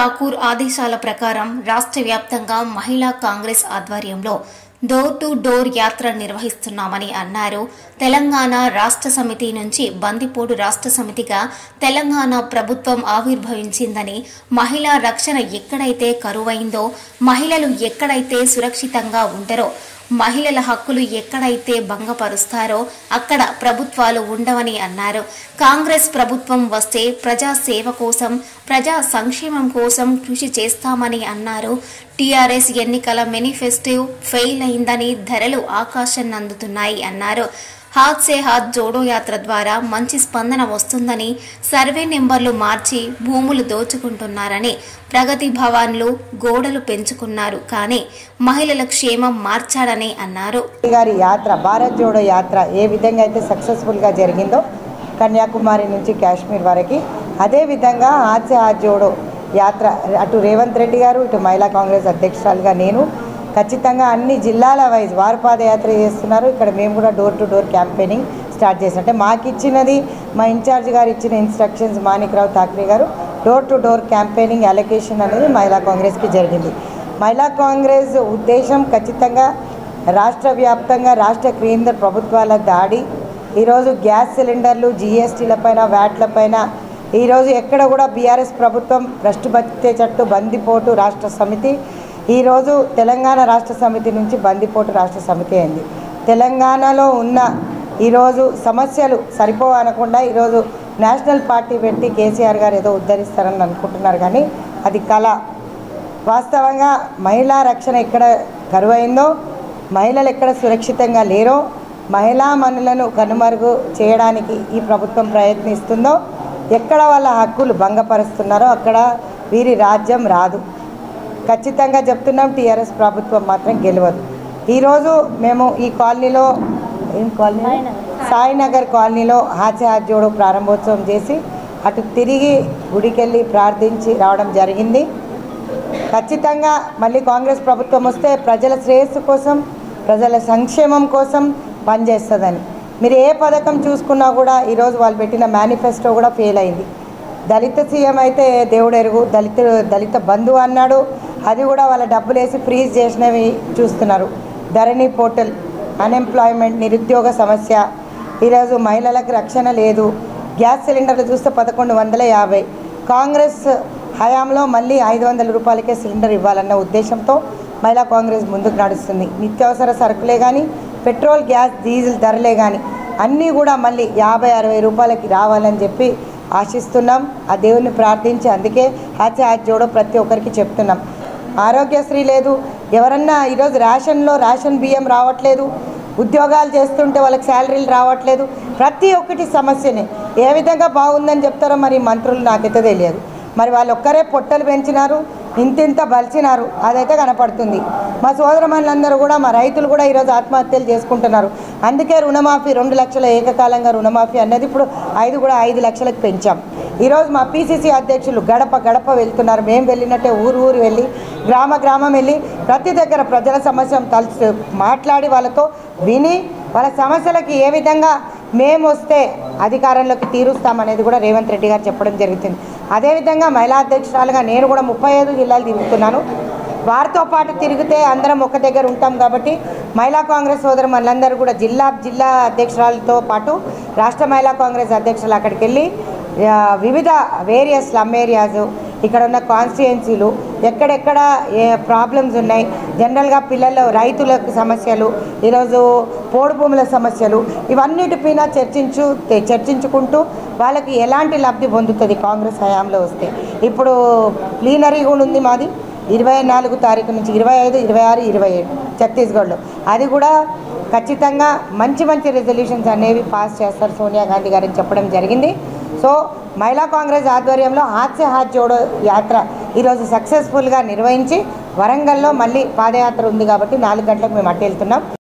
ఠాకూర్ ఆదేశాల ప్రకారం రాష్ట్ర వ్యాప్తంగా మహిళా కాంగ్రెస్ ఆధ్వర్యంలో డోర్ టు డోర్ యాత్ర నిర్వహిస్తున్నామని అన్నారు తెలంగాణ రాష్ట్ర సమితి నుంచి బందిపోటు రాష్ట్ర సమితిగా తెలంగాణ ప్రభుత్వం ఆవిర్భవించిందని మహిళా రక్షణ ఎక్కడైతే కరువైందో మహిళలు ఎక్కడైతే సురక్షితంగా ఉండరో మహిళల హక్కులు ఎక్కడైతే భంగపరుస్తారో అక్కడ ప్రభుత్వాలు ఉండవని అన్నారు కాంగ్రెస్ ప్రభుత్వం వస్తే ప్రజా సేవ కోసం ప్రజా సంక్షేమం కోసం కృషి చేస్తామని అన్నారు టీఆర్ఎస్ ఎన్నికల మేనిఫెస్టో ఫెయిల్ అయిందని ధరలు ఆకాశాన్నందుతున్నాయి అన్నారు హాత్ సే హాత్ జోడో యాత్ర ద్వారా మంచి స్పందన వస్తుందని సర్వే నెంబర్లు మార్చి భూములు దోచుకుంటున్నారని ప్రగతి భవన్లు గోడలు పెంచుకున్నారు కానీ మహిళల క్షేమం మార్చాడని అన్నారు మోదీ గారి యాత్ర భారత్ జోడో యాత్ర ఏ విధంగా అయితే సక్సెస్ఫుల్గా జరిగిందో కన్యాకుమారి నుంచి కాశ్మీర్ వరకు అదేవిధంగా హాస్య హాత్ జోడో యాత్ర అటు రేవంత్ రెడ్డి గారు ఇటు మహిళా కాంగ్రెస్ అధ్యక్షురాలుగా నేను ఖచ్చితంగా అన్ని జిల్లాల వైజ్ వారు పాదయాత్ర చేస్తున్నారు ఇక్కడ మేము కూడా door to door campaigning start చేసాం అంటే మాకు ఇచ్చినది మా ఇన్ఛార్జ్ గారు ఇచ్చిన ఇన్స్ట్రక్షన్స్ మాణిక్రావు ఠాక్రే గారు door to door campaigning allocation అనేది మహిళా కాంగ్రెస్కి జరిగింది మహిళా కాంగ్రెస్ ఉద్దేశం ఖచ్చితంగా రాష్ట్ర వ్యాప్తంగా రాష్ట్ర కేంద్ర ప్రభుత్వాల దాడి ఈరోజు గ్యాస్ సిలిండర్లు జిఎస్టీలపైన వ్యాట్లపైన ఈరోజు ఎక్కడ కూడా బీఆర్ఎస్ ప్రభుత్వం భ్రష్టు చట్టు బందిపోటు రాష్ట్ర సమితి ఈరోజు తెలంగాణ రాష్ట్ర సమితి నుంచి బందిపోటు రాష్ట్ర సమితి అయింది తెలంగాణలో ఉన్న ఈరోజు సమస్యలు సరిపోవనకుండా ఈరోజు నేషనల్ పార్టీ పెట్టి కేసీఆర్ గారు ఏదో ఉద్ధరిస్తారని అనుకుంటున్నారు కానీ అది కళ వాస్తవంగా మహిళా రక్షణ ఎక్కడ కరువైందో మహిళలు ఎక్కడ సురక్షితంగా లేరో మహిళా మనులను కనుమరుగు చేయడానికి ఈ ప్రభుత్వం ప్రయత్నిస్తుందో ఎక్కడ వాళ్ళ హక్కులు భంగపరుస్తున్నారో అక్కడ వీరి రాజ్యం రాదు ఖచ్చితంగా చెప్తున్నాం టీఆర్ఎస్ ప్రభుత్వం మాత్రం గెలవదు ఈరోజు మేము ఈ కాలనీలో ఏం కాలనీ సాయినగర్ కాలనీలో హాస్య హాత్ జోడు ప్రారంభోత్సవం చేసి అటు తిరిగి గుడికెళ్ళి ప్రార్థించి రావడం జరిగింది ఖచ్చితంగా మళ్ళీ కాంగ్రెస్ ప్రభుత్వం వస్తే ప్రజల శ్రేయస్సు కోసం ప్రజల సంక్షేమం కోసం పనిచేస్తుందని మీరు ఏ పథకం చూసుకున్నా కూడా ఈరోజు వాళ్ళు పెట్టిన మేనిఫెస్టో కూడా ఫెయిల్ అయింది దళిత సీఎం అయితే దేవుడు ఎరుగు దళిత దళిత బంధువు అన్నాడు అది కూడా వాళ్ళ డబ్బులు వేసి ఫ్రీజ్ చేసినవి చూస్తున్నారు ధరణి పోర్టల్ అన్ఎంప్లాయ్మెంట్ నిరుద్యోగ సమస్య ఈరోజు మహిళలకు రక్షణ లేదు గ్యాస్ సిలిండర్లు చూస్తే పదకొండు వందల యాభై కాంగ్రెస్ హయాంలో మళ్ళీ ఐదు వందల రూపాయలకే సిలిండర్ ఇవ్వాలన్న ఉద్దేశంతో మహిళా కాంగ్రెస్ ముందుకు నడుస్తుంది నిత్యావసర సరుకులే కానీ పెట్రోల్ గ్యాస్ డీజిల్ ధరలే కానీ అన్నీ కూడా మళ్ళీ యాభై అరవై రూపాయలకి రావాలని చెప్పి ఆశిస్తున్నాం ఆ దేవుని ప్రార్థించి అందుకే హాస్య హాత్ జోడో ప్రతి ఒక్కరికి చెప్తున్నాం ఆరోగ్యశ్రీ లేదు ఎవరన్నా ఈరోజు రేషన్లో రేషన్ బియ్యం రావట్లేదు ఉద్యోగాలు చేస్తుంటే వాళ్ళకి శాలరీలు రావట్లేదు ప్రతి ఒక్కటి సమస్యనే ఏ విధంగా బాగుందని చెప్తారో మరి మంత్రులు నాకైతే తెలియదు మరి వాళ్ళు ఒక్కరే పొట్టలు పెంచినారు ఇంతింత బలిచినారు అదైతే కనపడుతుంది మా సోదరమణులందరూ కూడా మా రైతులు కూడా ఈరోజు ఆత్మహత్యలు చేసుకుంటున్నారు అందుకే రుణమాఫీ రెండు లక్షల ఏకకాలంగా రుణమాఫీ అన్నది ఇప్పుడు ఐదు కూడా ఐదు లక్షలకు పెంచాం ఈరోజు మా పీసీసీ అధ్యక్షులు గడప గడప వెళ్తున్నారు మేము వెళ్ళినట్టే ఊరు ఊరు వెళ్ళి గ్రామ గ్రామం వెళ్ళి ప్రతి దగ్గర ప్రజల సమస్యను తలుచు మాట్లాడి వాళ్ళతో విని వాళ్ళ సమస్యలకి ఏ విధంగా మేము వస్తే అధికారంలోకి తీరుస్తామనేది కూడా రేవంత్ రెడ్డి గారు చెప్పడం జరుగుతుంది అదేవిధంగా మహిళా అధ్యక్షురాలుగా నేను కూడా ముప్పై ఐదు జిల్లాలు తిరుగుతున్నాను వారితో పాటు తిరిగితే అందరం ఒక దగ్గర ఉంటాం కాబట్టి మహిళా కాంగ్రెస్ సోదరు మనందరూ కూడా జిల్లా జిల్లా అధ్యక్షురాలతో పాటు రాష్ట్ర మహిళా కాంగ్రెస్ అధ్యక్షులు అక్కడికి వెళ్ళి ఆ, వివిధ వేరియస్ స్లమ్ ఏరియాస్ ఇక్కడ ఉన్న కాన్స్టిట్యుయెన్సీలు ఎక్కడెక్కడ ఏ ప్రాబ్లమ్స్ ఉన్నాయి జనరల్గా పిల్లలు రైతులకు సమస్యలు ఈరోజు పోడు భూముల సమస్యలు ఇవన్నిటిపైన చర్చించు చర్చించుకుంటూ వాళ్ళకి ఎలాంటి లబ్ధి పొందుతుంది కాంగ్రెస్ హయాంలో వస్తే ఇప్పుడు ప్లీనరీ కూడా ఉంది మాది ఇరవై నాలుగు తారీఖు నుంచి ఇరవై ఐదు ఇరవై ఆరు ఇరవై ఏడు ఛత్తీస్గఢ్లో అది కూడా ఖచ్చితంగా మంచి మంచి రెజల్యూషన్స్ అనేవి పాస్ చేస్తారు సోనియా గాంధీ గారని చెప్పడం జరిగింది సో మహిళా కాంగ్రెస్ ఆధ్వర్యంలో హాస్య హాత్ జోడో యాత్ర ఈరోజు సక్సెస్ఫుల్గా నిర్వహించి వరంగల్లో మళ్ళీ పాదయాత్ర ఉంది కాబట్టి నాలుగు గంటలకు మేము అట్టు వెళ్తున్నాం